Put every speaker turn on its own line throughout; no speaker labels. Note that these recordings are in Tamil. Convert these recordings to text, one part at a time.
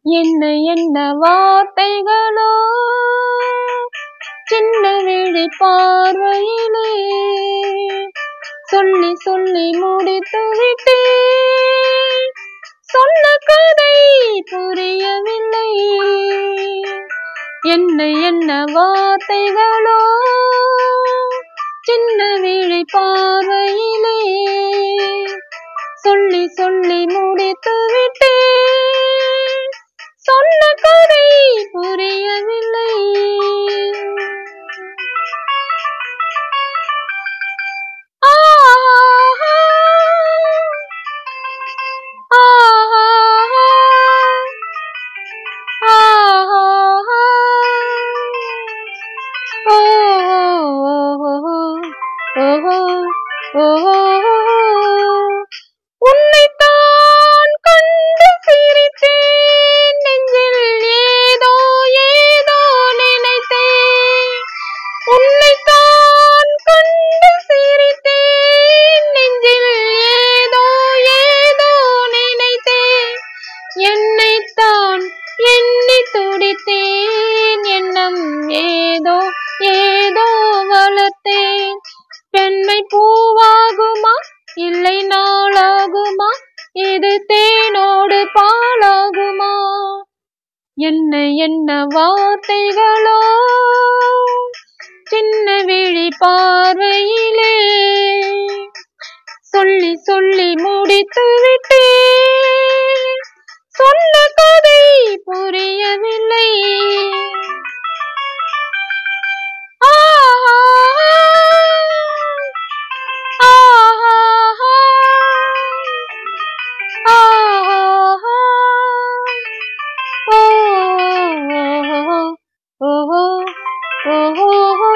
என்ன என்ன வார்த்தைகளோ சின்ன விழி பார்வையிலே சொல்லி சொல்லி முடித்து விட்டேன் சொன்ன கதை புரியவில்லை என்ன என்ன வார்த்தைகளோ சின்ன விழி பார்வையிலே சொல்லி சொல்லி முடித்து விட்டேன் சொன்ன கதை புரியவில்லை ஆஹா ஆஹா ஆஹா ஓஹோ ஓஹோ உன்னைத்தான் கண்டு சிரித்தேன் நெஞ்சில் ஏதோ ஏதோ நினைத்தேன் உன்னைத்தான் கண்டு சிரித்தேன் நெஞ்சில் ஏதோ ஏதோ நினைத்தேன் என்னைத்தான் எண்ணி துடித்தேன் எண்ணம் ஏதோ ஏதோ வளர்த்தேன் பெண்மை பூவாகுமா இல்லை நாளாகுமா இது தேனோடு பாலாகுமா என்ன என்ன வார்த்தைகளோ சின்ன விழி பார்வையிலே சொல்லி சொல்லி முடித்து விட்டேன் சொன்ன கதை புரியவில்லை ஆஹா ஆஹா ஆஹா ஓஹோ ஓஹோ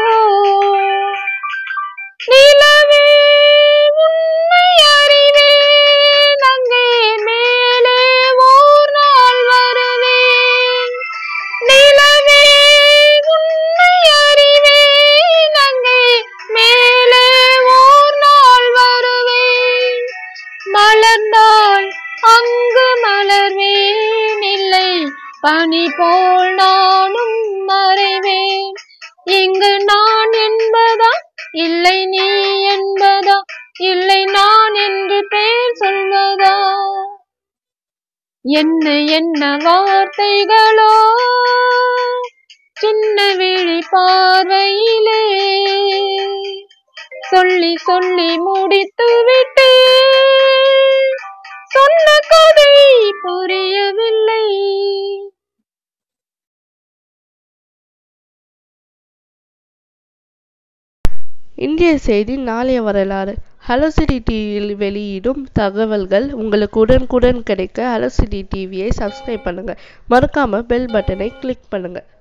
நிலவே உன்னை அறிவேன் அங்கே மேலே ஓர் நாள் வருவேன் நிலவே உன்னை அறிவேன் அங்கே மேலே ஓர் நாள் வருவேன் மலர்ந்தால் அங்கு மலர்வேன் இல்லை பனி போல் நானும் மறைவேன் இங்கு நான் என்பதா இல்லை நீ என்பதா இல்லை நான் என்று பேர் சொல்வதா என்ன என்ன வார்த்தைகளோ சின்ன விழி பார்வையிலே சொல்லி சொல்லி முடித்து விட்டேன் சொன்ன கதை புரியவில்லை
இந்திய செய்தி நாளைய வரலாறு ஹலோசிட்டி டிவியில் வெளியிடும் தகவல்கள் உங்களுக்கு உடனுக்குடன் கிடைக்க ஹலோசிட்டி டிவியை சப்ஸ்கிரைப் பண்ணுங்க மறக்காம பெல் பட்டனை கிளிக் பண்ணுங்க